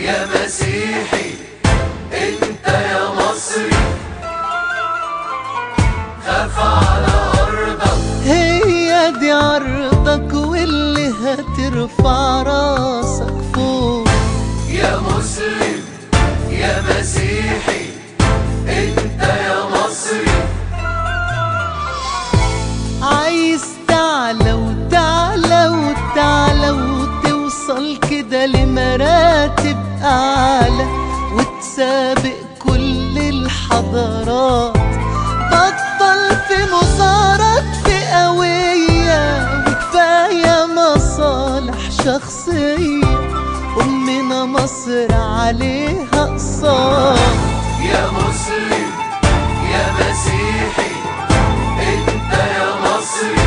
يا مسيحي انت يا مصري خاف على ارضك هي دي عرضك واللي هترفع راسك فوق يا مسلم يا مسيحي انت يا مصري عايز تعلى وتعلى وتعلى وتوصل كده لمراتب أعلى وتسابق كل الحضارات بطل في مصارات فئوية وكفاية مصالح شخصية أمنا مصر عليها قصار يا مسلم يا مسيحي انت يا مصري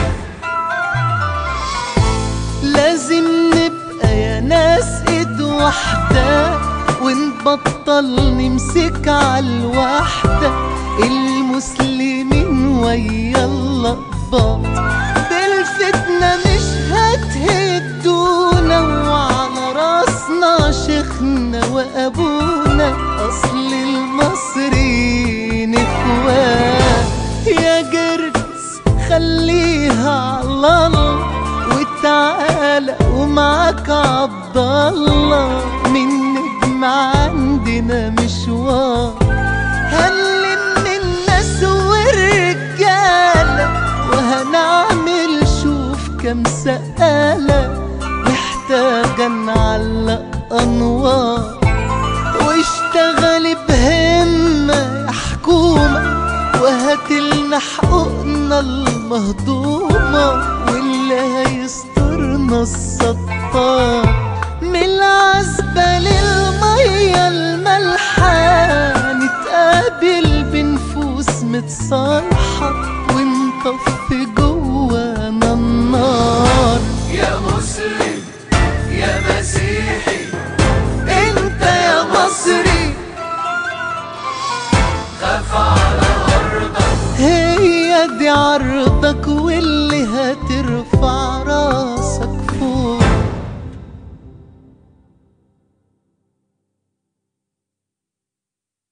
لازم نبقى يا ناس ايد واحدة ونبطل نمسك عالواحدة المسلمين ويا اللقباط بالفتنة مش هتهدونا وعلى راسنا شيخنا وابونا اصل المصريين اخوات يا جرس خليها على الله وتعالى ومعاك عبد الله من نجم عندنا مشوار هنلم الناس والرجالة وهنعمل شوف كم سقالة محتاجة نعلق أنوار واشتغل بهمة يا حكومة وهاتلنا حقوقنا المهضومة واللي هيسترنا السطار من العزبة للمية المالحة نتقابل بنفوس متصالحة ونطفي